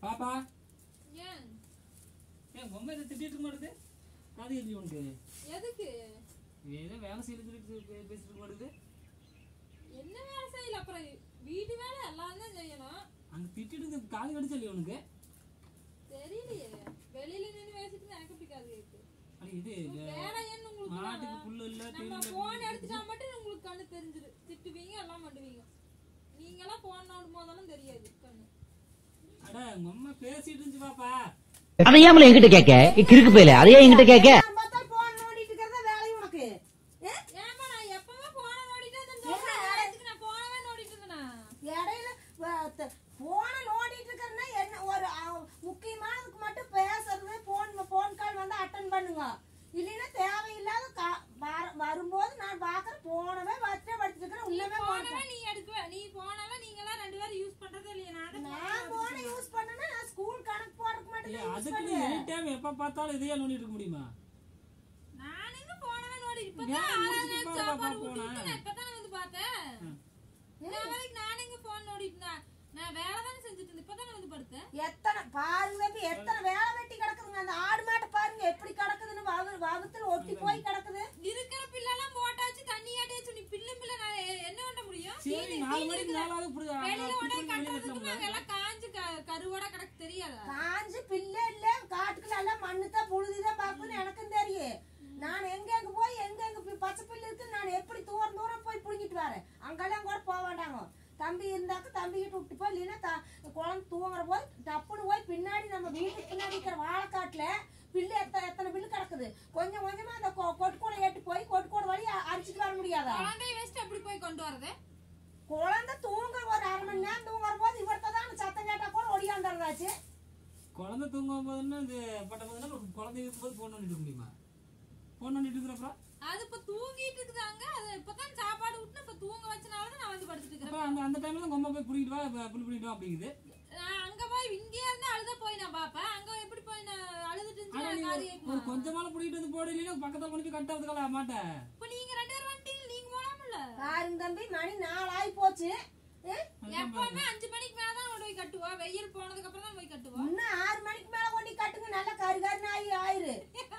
பாப்பா ஏன் ஏன் பொம்மை இதை திட்டிட்டு இருக்க மாட்டேது காது எரிஞ்சு உனக்கு எதுக்கு ஏதோ வேலை செய்யல சொல்லிட்டு பே- பேசிட்டு இருக்க மாட்டேது என்ன வேலை செய்யல அப்புறம் வீட்டு வேலை எல்லாம் தான் செய்யணும் அங்க திட்டிட்டு இருந்து காது கடிச்சல உனக்கு தெரியலையே வெளியில நின்னு பேசிட்டு எனக்கு பிடிக்காது கேக்கு அட இது வேலை என்ன உங்களுக்கு மாட்டுக்கு புல்லு இல்ல நம்ம தீனி போன் எடுத்துட்டா மட்டும் உங்களுக்கு கண்ணு தெரிஞ்சிரு திட்டுவீங்க எல்லாம் பண்ணுவீங்க நீங்களாம் போன் நோடும் போதெல்லாம் தெரியாது கண்ணு அட உங்க அம்மா பேசிட்டு இருந்துச்சு பாப்பா அதையாமல என்கிட்ட கேட்க கிறுக்கு போயில அதையா என்கிட்ட கேட்க நான் பார்த்தா போன் நோண்டிட்டு இருக்கிறதா வேலை உனக்கு ஏ? ஏமா நான் எப்பவுமே போன நோடிட்டே இருந்தேன் நான் போனவே நோடிட்டு இருந்தேனா இடையில வ- த- போனை நோண்டிட்டு இருக்கிறன்னா என்ன ஒரு அ- முக்கியமானதுக்கு மட்டும் பேசுறது போன் போன் கால் வந்து அட்டன் பண்ணுங்க இல்லைன்னா தேவையில்லாத கா- வர- வரும்போது நான் பாக்குறேன் போனவே வச்சே படிச்சுட்டு இருக்கிறேன் உள்ளவே போனவே நீ எடுக்குவ நீ போனாலும் நீங்க எல்லாம் ரெண்டு பேரும் யூஸ் பண்றதே இல்லையா நான் தான் நான் போனை யூஸ் பண்ணேன்னா நான் ஸ்கூல் கணக்கு போறதுக்கு மட்டும் ஏய், தான் யூஸ் அதுக்கு நீ எனி டைம் எப்ப பார்த்தாலும் இதையே நோண்டிட்டு இருக்க முடியுமா நான் எங்க போனவே நோடி ஏன் இப்பதான் முடிச்சுட்டு ஆளான பாரு சாப்பாடு பாப்பா ஊட்டிட்டு போன? நான் இப்பதான் வந்து பார்த்தேன் நான் வரைக்கும் நான் எங்க போன் நோடிட்டு இருந்தேன் நான் வேலை தானே செஞ்சுட்டு இருந்தேன் இப்பதானே வந்து படுத்தேன் எத்தனை பாருங்க தம்பி எத்தனை வேலை வெட்டி கிடக்குதுங்க அந்த ஆடு மாட்டை பாருங்க எப்படி கிடக்குதுன்னு வகு வகுத்துல ஒட்டி போய் கிடக்குது இருக்கிற பிள்ளெல்லாம் போட்டாச்சு தண்ணி ஆட்டியாச்சு நீ பிள்ளை பிள்ளை நான் எ- என்ன பண்ண முடியும் சரி தீனி- நாலு தீனி மணிக்கு இருக்குல்ல. மேலாவது இப்படி வெளியில அப்படி உடனே இப்படி வெளியே கட்டுறதுக்கு கட்டலாம்ல? நாங்க எல்லாம் காஞ்சு க- கருவோட கிடக்கு தெரியாதா காஞ்சு பிள்ளை இல்ல காட்டுக்குள்ள எல்லாம் மண்ணு தான் புழுதிதான் பாக்குன்னு எனக்கும் தெரியும் நான் எங்க எங்க போய் எங்க எங்க போய் பச்சை பிள்ளை இருக்கு நான் எப்படி தூரம் தூரம் போய் புடுங்கிட்டு வரேன் அங்கெல்லாம் கூட போக வேண்டாங்க தம்பி இருந்தாக்க தம்பி கிட்ட விட்டு போய் இல்லைன்னா த- குழந்தை தூங்குற போய் டப்புன்னு போய் பின்னாடி நம்ம வீட்டுக்கு பின்னாடி இருக்கிற வாழைக்காட்டுல பில்லு எத்தனை எத்தனை பில்லு கிடக்குது கொஞ்சம் கொஞ்சமா அந்த கொ- கொட்டுக்கூட ஏட்டு போய் கொட்டுக்கூட வழி அ- அரிச்சிட்டு வர முடியாதா குழந்தைய வச்சுட்டு அப்படி போய் கொண்டு வரது குழந்தை தூங்குற ஒரு அரை மணி நேரம் தூங்குற போது இவர்கிட்ட தான் சத்தம் கேட்டா கூட ஒடியாந்துறதாச்சு குழந்தை தூங்கும் போதுன்னா இந்த பட்ட போதுன்னா ஒரு குழந்தை இருக்கும்போது போன் பண்ணிட்டு இருக்க முடியுமா போன் பண்ணிட்டு இருக்கிறப்ப அது இப்ப தூங்கிட்டு இருக்குதாங்க அது இப்பதான் சாப்பாடு விட்டு இப்ப தூங்க வச்சனால நான் வந்து படுத்துட்டு இருக்கிறேன் அப்ப அந்த அந்த டைம்ல தான் கொம்ப போய் பிடிக்கிட்டு வா ப- புல் பிடிக்கிட்டு வா அப்படிங்குது நான் அங்க போய் இங்கே இருந்து அழுத போய் நான் பாப்பேன் அங்க எப்படி போய் நான் அழுதுட்டு ஆனா இருந்துச்சு நீ காது ஒரு- கேக்குமா? ஒரு கொஞ்சமால பிடிக்கிட்டு வந்து போட இல்லைன்னா பக்கத்துல கொண்டு போய் கட்டுறதுக்காக மாட்டேன் இப்ப நீங்க ரெண்டு பேரும் வந்துட்டீங்க நீங்க போலாம்ல பாருங்க தம்பி மணி நாலு ஆகி போச்சு ஏ? எப்பவுமே அஞ்சு மணிக்கு மேலதான் கொண்டு போய் கட்டுவோம் வெயில் போனதுக்கு அப்புறம் தான் போய் கட்டுவோம் இன்னும் ஆறு மணிக்கு மேல கொண்டு கட்டுங்க நல்லா கரு கருன்னு ஆகி ஆயிரு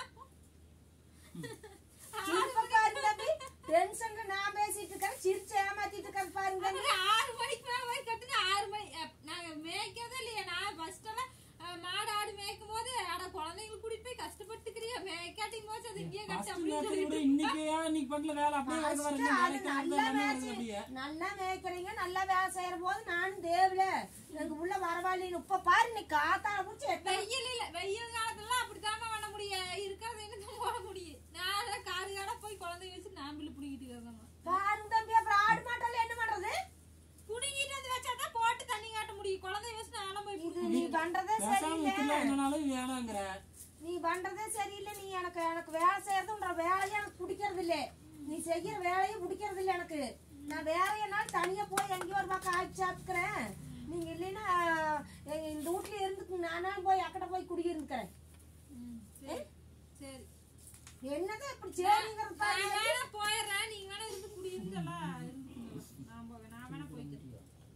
சிரிப்ப பாருங்க தம்பி டென்ஷன்ல நான் பேசிட்டு இருக்கேன் சிரிச்சு ஏமாத்திட்டு இருக்கேன் பாருங்க தம்பி அப்புறம் ஆறு மணிக்கு மேல போய் கட்டுனா ஆறு மணி அப்- நாங்க மேய்க்கிறதே இல்லையா நான் ஃபர்ஸ்ட் எல்லாம் அஹ், மாடு ஆடு மேய்க்கும் போது அட குழந்தைங்களை கூட்டிட்டு போய் கஷ்டப்பட்டுக்கிறியா மேய்க்காட்டியும் போச்சு அது இங்கேயே கட்டு ஃபர்ஸ்ட் அப்படின்னு நேரத்தை விட சொல்லிட்டு இன்னைக்கு ஏன் இன்னைக்கு பண்ணல வேலை அப்படியே வந்து வர First நாளைக்கு அது வந்து நல்லா நல்லா வருது மேய்ச்சி- அப்படியே நல்லா மேய்க்கிறீங்க நல்லா வேலை செய்யற போது நானும் தேவல எங்க உள்ள வரவாளின்னு இப்ப பாரு நீ காத்தால புடிச்சு எத்தனை வெயில் இல்ல வெயில் காலத்துல அப்படித்தாம்மா பண்ண முடியும் இருக்கிறது என்னதான் போட முடியும் நான் அதான் காடு காடா போய் குழந்தைய வச்சு நான் பில்லு பிடிக்கிட்டு இருக்கிறேன் பாருங்க தம்பி அப்புறம் ஆடு மாட்டால என்ன பண்றது புடுங்கிட்டு வந்து வச்சாதான் போட்டு தண்ணி காட்ட முடியும் குழந்தைய வச்சு நான் போய் இது நீ பண்றதே பேசாம சரியில்லை விட்டுல எங்கனாலும் வேணாங்கிற நீ பண்றதே சரியில்லை நீ எனக்கு எனக்கு வேலை செய்யறதுன்ற வேலையே எனக்கு பிடிக்கிறது இல்ல நீ செய்யற வேலையும் பிடிக்கிறது இல்ல எனக்கு நான் வேற என்னால் தனியா போய் எங்கேயோ ஒரு பக்கம் ஆக்கி சாப்பிட்டுக்கிறேன் நீங்க இல்லைன்னா எங்க இந்த வீட்ல இருந்து நானும் போய் அக்கட போய் குடியிருந்துக்கிறேன் ம், சரி சரி என்னதான் இப்படி சரிங்கிறது நான் பாருங்க வேணா போயிடுறேன் நீங்க வேணா இருந்து குடியிருந்தலாம் இருந்துக்கோங்க. நான் போவேன் நான் வேணா போய்க்கிறேன்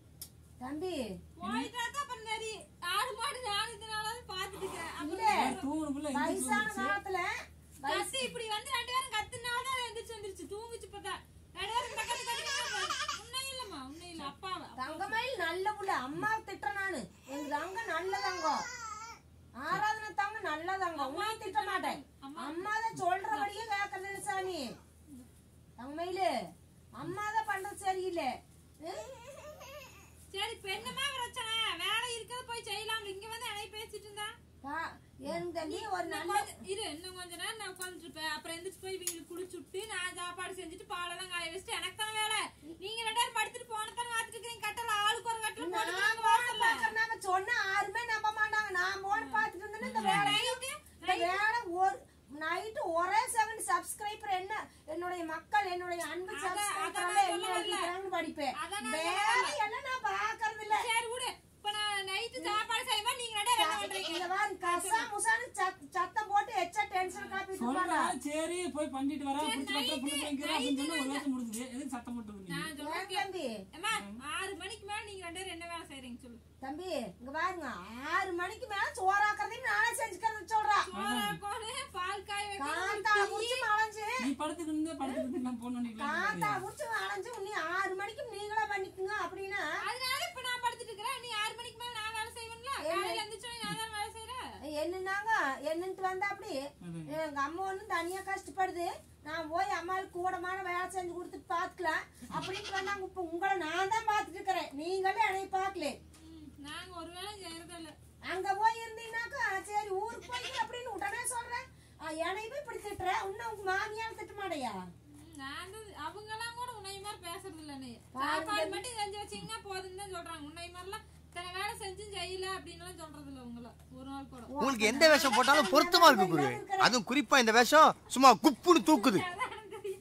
தம்பி போயிட்டா தான் அப்புறம் நிறைய ஆடு மாடு நான் இதனால பாத்துட்டு இருக்கிறேன் இல்ல அப்புறம் தூங்குற புள்ள வயசான காலத்துல கத்து இப்படி வந்து ரெண்டு பேரும் கத்துனால தான் எந்திரிச்சு வந்துருச்சு தூங்குச்சு பார்த்தா ரெண்டு பேரும் இந்த கத்து கத்து உன்னையும் இல்லம்மா உன்னையும் இல்ல அப்பாவை தங்கமயில் நல்ல புள்ள அம்மா திட்ட நானு எங்க தங்க நல்ல தங்கம் ஆராதனை தங்க நல்ல தங்கம் உன்னை திட்ட மாட்டேன் அம்மா தான் சொல்றபடியே கேட்கறது இல்ல சாமி தங்கமயிலு அம்மா தான் பண்றது சரியில்லை ம்? சரி இப்ப என்னமா பிரச்சனை வேலை இருக்கிறது போய் செய்யலாம் இங்க வந்து என்னை பேசிட்டு இருந்தா பா- என் தம்பி ஒரு இன்னும் நல்ல கொஞ்ச- இரு இன்னும் கொஞ்ச நேரம் நான் உட்காந்துட்டு இருப்பேன் அப்புறம் எந்திரிச்சு போய் இவங்களுக்கு குடிச்சு விட்டு நான் சாப்பாடு செஞ்சுட்டு பாலெல்லாம் காய வச்சுட்டு எனக்கு தானே வேலை நீங்க ரெண்டு பேரும் படுத்துட்டு போன தானே பார்த்துட்டு இருக்கீங்க கட்டல ஆளுக்கு ஒரு கட்டல நான் போட்டு போன வாசல்ல பார்க்கறனால சொன்னா யாருமே நம்ப மாட்டாங்க நான் போன பார்த்துட்டு இருந்தேன்னா இந்த வேலை நைட்டு இந்த வேலை ஒரு நைட்டு ஒரே செவன் சப்ஸ்கிரைபர் என்ன என்னுடைய மக்கள் என்னுடைய அன்பு அத- அத சப்ஸ்கிரைபர் நான் என்ன சொல்லல. எழுதிக்கிறாங்கன்னு படிப்பேன் அத நான் வேலை எல்லாம் நான் பாக்குறது இல்ல சரி விடு இப்ப நான் நைட்டு சாப்பாடு செய்வேன் நீங்க ரெண்டு பேரும் என்ன பண்றீங்க இந்த வாரம் கசா முசான்னு சத்- சத்தம் போட்டு எச்சா டென்ஷன் காப்பிட்டு இருப்பாங்க சொல்றேன் சரி போய் பண்ணிட்டு வரேன் பிடிச்சி கட்டுற புள்ள பிடிக்கிற அப்படின்னு சொன்னா ஒரு வருஷம் முடிஞ்சுது எதுக்கு சத்தம் போட்டு நான் சொல்றேன் ஏன் தம்பி அம்மா ஆறு மணிக்கு மேல நீங்க ரெண்டு பேரும் என்ன வேலை செய்றீங்க சொல்லு தம்பி இங்க பாருங்க ஆறு மணிக்கு மேல சோறாக்குறதையும் நானே செஞ்சுக்கிறது சொல்றேன் சோறாக்கோனே, பால் காய வைக்கணும், காந்தா டீ. முடிச்சு மலைஞ்சு நீ படுத்துக்கிட்டு படுத்துக்கிட்டு நான் போன் காந்தா பண்ணிக்கலாம் முடிச்சு மலைஞ்சு நீ ஆறு மணிக்கு நீங்களே பண்ணிக்கோங்க அப்படின்னா அதனால இப்ப நான் படுத்துட்டு இருக்கிறேன் நீ ஆறு மணிக்கு மேல நான் வேலை செய்வேன்ல காலையில எந்திரிச்சோடனே நான் தான் வேலை செய்யறேன் என்னன்னாங்க என்னன்ட்டு வந்தா அப்படி எங்க அம்மா ஒன்றும் தனியா கஷ்டப்படுது நான் போய் அம்மாவுக்கு கூடமான வேலை செஞ்சு கொடுத்துட்டு பாத்துக்கலாம் அப்படின்ட்டு வந்தாங்க இப்ப உங்களை நான் தான் பாத்துட்டு இருக்கிறேன் நீங்களே என்னைய பாக்கல ம், நாங்க ஒரு வேலை செய்யறதே இல்ல அங்க போய் இருந்தீங்கன்னாக்கா சரி ஊருக்கு போய் அப்படின்னு உடனே சொல்றேன் ஆ, என்னையவே இப்படி திட்டுற இன்னும் உங்க மாமியார் திட்ட மாடையா ம், நான் தான் அவங்க எல்லாம் கூட உன்னை மாதிரி பேசுறது இல்ல நீ பாருங்க. சாப்பாடு மட்டும் செஞ்சு வச்சீங்கன்னா போதும்னு தான் சொல்றாங்க உன்னை மாதிரிலாம் இத்தனை வேலை செஞ்சும் செய்யல அப்படின்னு சொல்றது இல்ல உங்கள ஒரு நாள் கூட உங்களுக்கு எந்த வேஷம் போட்டாலும் பொருத்தமா இருக்கு குரு அதுவும் குறிப்பா இந்த வேஷம் சும்மா குப்புன்னு தூக்குது அதான் எனக்கு தெரியும்.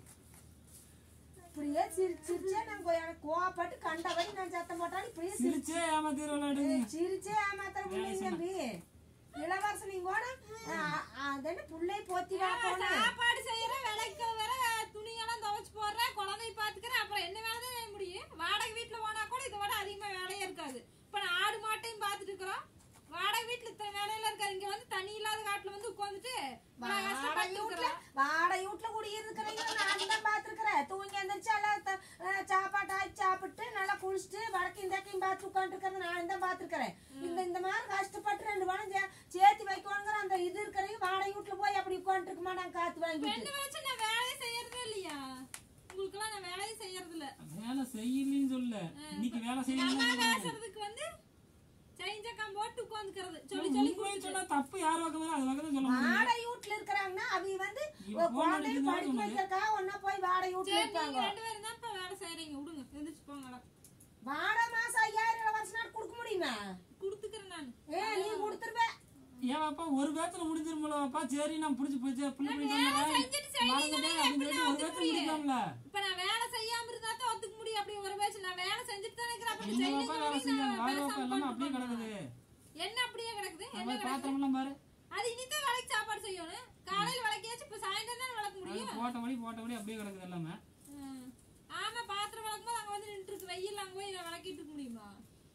இப்படியே சிரி சிரிச்சே நான் கொ- எனக்கு கோவப்பட்டு கண்டபடி நான் சத்தம் போட்டாலும் இப்படியே சிரி சிரிச்சே ஏமாத்திர விளையாடுங்க சிரிச்சே ஏமாத்திர முடியும் தம்பி இளவரசன் நீங்க போனா அது என்ன புள்ளை போத்தி வா போன சாப்பாடு செய்யற விலைக்கு வர துணியெல்லாம் துவைச்சு போடுறேன் குழந்தை பாத்துக்கிறேன் அப்புறம் என்ன வேலை தான் செய்ய முடியும் வாடகை வீட்டுல போனா கூட இதை விட அதிகமா வேலையே இருக்காது இப்ப நான் ஆடு மாட்டையும் பாத்துட்டு இருக்கிறோம் வாடகை வீட்டுல இத்தனை வேலையில இருக்காது இங்க வந்து தண்ணி இல்லாத காட்டுல வந்து உட்காந்துட்டு வாடகை வீட்டுல வாடகை வீட்டுல குடி இருக்கிறீங்க நான் தான் பாத்துருக்கிறேன் தூங்கி எந்திரிச்சு எல்லாம் த- அஹ் சாப்பாட்டு ஆக்கி சாப்பிட்டு நல்லா குளிச்சுட்டு வடக்கையும் தெற்கையும் பார்த்து உட்காந்துருக்கிறத நான் தான் பாத்துருக்கிறேன் இந்த இந்த மாதிரி கஷ்டப்பட்டு ரெண்டு பணம் சே- சேர்த்து வைக்கணுங்கிற அந்த இது இருக்கிறீங்க வாடகை வீட்டுல போய் அப்படி உட்காந்துருக்க மாட்டாங்க காத்து வாங்கிட்டு என்ன வச்சு நான் வேலையே செய்யறதே இல்லையா உங்களுக்கு எல்லாம் நான் வேலையே செய்யறது இல்ல வேலை செய்யலன்னு சொல்ல இன்னைக்கு வேலை அம்மா செய்யணும் பேசுறதுக்கு வந்து செஞ்சக்கம் போட்டு உட்காந்துக்கிறது சொல்லி சொல்லி உண்மையை சொன்னா தப்பு யார் பக்கம் அது பக்கம் சொல்ல முடியும் வாடகை வீட்டுல இருக்கிறாங்கன்னா அவங்க வந்து இவன் ஒரு phone குழந்தைய அடிக்குதுன்னு படிக்க சொன்னது. வைக்கிறதுக்காக ஒன்னா போய் வாடகை வீட்டுல சரி இருப்பாங்க நீங்க ரெண்டு பேரும் தான் இப்ப வேலை செய்யறீங்க விடுங்க எந்திரிச்சு போங்கடா வாடகை மாசம் ஐயாயிரம் இளவரசு நாள் கொடுக்க முடியுமா குடுத்துக்கிறேன் நான் ஏ நீ கொடுத்துருவே ஏவாப்பா ஒரு பேத்துல முடிஞ்சிருமலப்பா சரி நான் புடிச்சு போச்சு புள்ளி புள்ளி வேலை செஞ்சுட்டு செய்யலைன்னா அப்படின்னு எப்படி சொல்லிட்டு ஒரு பேத்துல முடிக்கலாம்ல இப்ப நான் வேலை செய்யாம இருந்தா தான் ஒத்துக்க முடியும் அப்படி ஒரு பேச்சு நான் வேலை செஞ்சுட்டு தான் இருக்கிறேன் அப்படி என்னவாப்பா வேலை செய்யலைன்னு செஞ்ச சொல்லி வாழவாப்பா நான் எல்லாமே அப்படியே பேசாம கிடக்குது என்ன அப்படியே கிடக்குது என்ன நம்ம கிடக்குது பாத்திரம் எல்லாம் பாரு அது இனிதான் வேலைக்கு சாப்பாடு செய்யணும் காலையில விளக்கியாச்சு இப்ப சாயந்தரம் தான் விளக்க அது முடியும் போட்ட வழி போட்ட வழி அப்படியே கிடக்குது எல்லாமே ம். ஆமா பாத்திரம் விளக்கும் போது அங்க வந்து நின்று இருக்கு வெயில் அங்க போய் நான் விளக்கிட்டு இருக்க முடியுமா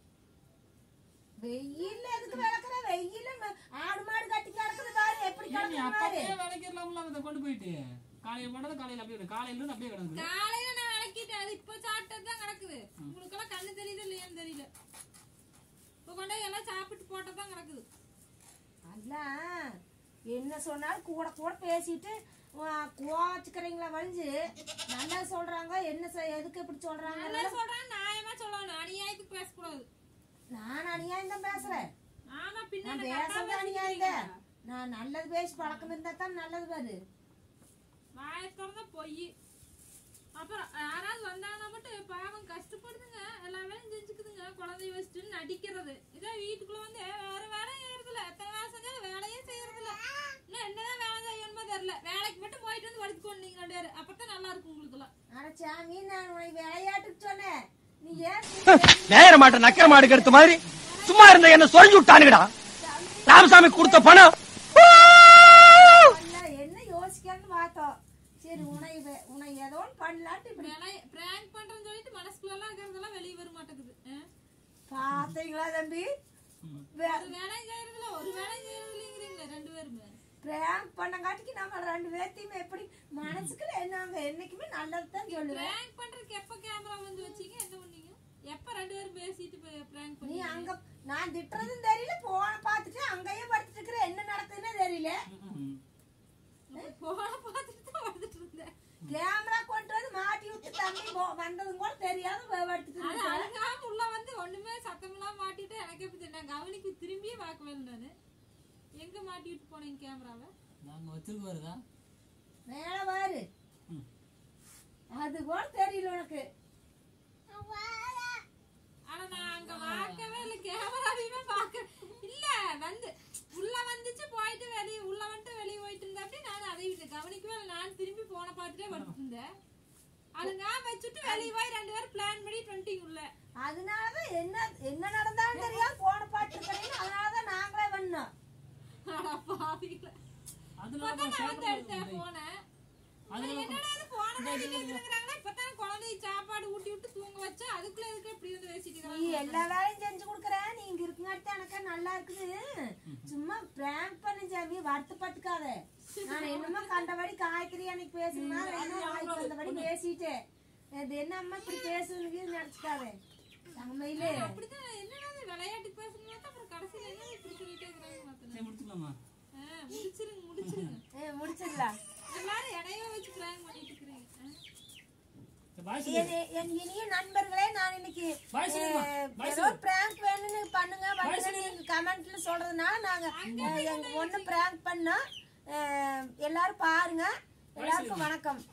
வெயில்ல எதுக்கு விளக்குற வெயில்ல ம- ஆடு மாடு கட்டி கிடக்குது பாரு எப்படி ஏன் நீ கிடக்குது பாரு அப்பவே விளக்கிடலாம்ல அதை கொண்டு போயிட்டு காலையில போட்டது காலையில அப்படியே விடு. காலையில இருந்து அப்படியே கிடக்குது காலையில நான் விளக்கிட்டேன் அது இப்ப சாப்பிட்டது தான் கிடக்குது உங்களுக்கு எல்லாம் கண்ணு தெரியுது இல்லையான்னு தெரியல இப்ப கொண்டு போய் எல்லாம் சாப்பிட்டு போட்டதான் கிடக்குது அல்ல என்ன சொன்னாலும் கூட கூட பேசிட்டு கோச்சுக்கிறீங்களா வழிஞ்சு நல்லா சொல்றாங்க என்ன செய்- எதுக்கு இப்படி சொல்றாங்க நல்லா சொல்றேன் நியாயமா சொல்லணும் அநியாயத்துக்கு பேசக்கூடாது நான் அநியாயம் தான் பேசுறேன் ஆமா நான் பின்னாடி பேசுறது அநியாயம் தான் நான் நல்லது பேசி பழக்கம் இருந்தா தான் நல்லது பாரு வாயை திறந்தா பொய் அப்புறம் யாராவது வந்தாங்கன்னா மட்டும் பாவம் கஷ்டப்படுதுங்க எல்லா வேலையும் செஞ்சுக்குதுங்க குழந்தைய வச்சுட்டு நடிக்கிறது இதே வீட்டுக்குள்ள வந்து வேற வேலை செய்யறதில்ல எத்தனை வேலை செஞ்சாலும் வேலையே செய்யறதில்ல இன்னும் என்னதான் வேலை செய்யணுமோ தெரியல வேலைக்கு மட்டும் போயிட்டு வந்து படுத்துக்கோங்க நீங்க ரெண்டு பேரும் அப்பதான் நல்லா இருக்கும் உங்களுக்கு எல்லாம் ஆனா சாமி நான் உனக்கு விளையாட்டுக்கு சொன்னேன் நீ ஏன் நேர மாட்ட நக்கர மாடு கெடுத்த மாதிரி சும்மா இருந்த என்ன சொரிஞ்சு விட்டானுங்கடா ராமசாமி கொடுத்த பணம் இல்ல, என்ன யோசிக்கன்னு பார்த்தோம் சரி உனை வே- உனை ஏதோ ஒண்ணு பண்ணலான்ட்டு இப்படி வேலை பிராங்க் பண்றேன்னு சொல்லிட்டு மனசுக்குள்ள எல்லாம் இருக்கிறதெல்லாம் வெளியே வர மாட்டேங்குது ஆ? பாத்தீங்களா தம்பி ஒரு வேலையும் செய்யறதில்ல ஒரு வேலையும் செய்யறது இல்லைங்கிறீங்களே ரெண்டு பேருமே பிராங்க் பண்ணங்காட்டிக்கு நம்ம ரெண்டு பேர்த்தையுமே எப்படி மனசுக்குள்ள நாங்க என்னைக்குமே நல்லது தான் சொல்லுவேன் பிராங்க் பண்றதுக்கு எப்ப கேமரா வந்து வச்சீங்க என்ன பண்ணீங்க எப்ப ரெண்டு பேரும் பேசிட்டு பிராங்க் நீ பண்ணீங்க அங்க நான் திட்டுறதும் தெரியல போன பார்த்துட்டு அங்கேயே படுத்துட்டு இருக்கிற என்ன நடக்குதுன்னு தெரியல ம். போன பார்த்துட்டு தான் வந்துட்டு இருந்தேன் கேமரா கொண்டு வந்து மாட்டி விட்டு தம்பி போ- வந்ததும் கூட தெரியாத ப- படுத்துட்டு அது இருக்க. அழுகாம உள்ள வந்து ஒண்ணுமே சத்தமெல்லாம் மாட்டிட்டு எனக்கு எப்படி தெரியும்? நான் கவனிக்கு திரும்பியே பார்க்கவே இல்லை நானு எங்க மாட்டி விட்டு போனீங்க கேமராவை நாங்க வச்சிருக்க வருதா மேல பாரு ம். அது கூட தெரியல உனக்கு ஆனா நான் அங்க பார்க்கவே இல்லை கேமராவையுமே பார்க்க இல்ல வந்து உள்ள வந்துச்சு போயிட்டு வெளியே உள்ள வந்துட்டு வெளியே போயிட்டு இருந்தா அப்படி நான் அதை விட்டு கவனிக்கவே இல்லை நான் திரும்பி போன பார்த்துட்டே படுத்து இருந்தேன் அதுங்க வச்சுட்டு வெளியே போய் ரெண்டு பேரும் பிளான் பண்ணி டுவெண்ட்டிங் உள்ள அதனாலதான் என்ன என்ன நடந்தாலும் தெரியாது போன பாட்டு இருக்கிறீங்க அதனாலதான் நாங்களே பண்ணோம் அட பாவிகளே. அதனால இப்பதான் தான் நான் வந்து எடுத்தேன் போனை அதுல என்னடா இது போனை நோண்டிட்டு இருக்கிறாங்களா? இப்பதான் குழந்தைக்கு சாப்பாடு ஊட்டி விட்டு தூங்க வச்சா அதுக்குள்ள எதுக்கு இப்படி வந்து பேசிட்டு நீ இருக்காங்க? எல்லா வேலையும் செஞ்சு கொடுக்குற இருக்கங்காட்டி எனக்கு நல்லா இருக்குது சும்மா பிராங்க் பண்ணி சாமி வருத்தப்பட்டுக்காத நான் என்னமோ கண்டபடி காய்கறி அன்னைக்கு பேசுனா என்ன வாய்க்கு வந்தபடி பேசிட்டேன் அது என்ன அம்மா இப்படி பேசுன்னு நினைச்சுக்காத தங்கமையிலே அப்படிதான் என்னடா இது விளையாட்டுக்கு பேசணும் பார்த்தா அப்புறம் கடைசியில என்ன இப்படி சொல்லிட்டே இருக்கிறாங்க பார்த்தேன் சரி முடிச்சுக்கலாமா முடிச்சிருங்க முடிச்சிருங்க ஏ, முடிச்சிடலாம் எல்லாரும் இடையோ வச்சு பிராங்க் பண்ணிட்டு இருக்கிறீங்க ஆ? சரி, பாய் சொல்லு என் என் இனிய நண்பர்களே நான் இன்னைக்கு பாய் சொல்லுமா அஹ், பாய் ஏதோ பிராங்க் வேணும்னு பண்ணுங்க வந்து நீங்க கமெண்ட்ல சொல்றதுனால நாங்க அஹ், எங்க ஒண்ணு பிராங்க் பண்ணோம் அஹ், எல்லாரும் பாருங்க எல்லாருக்கும் வணக்கம்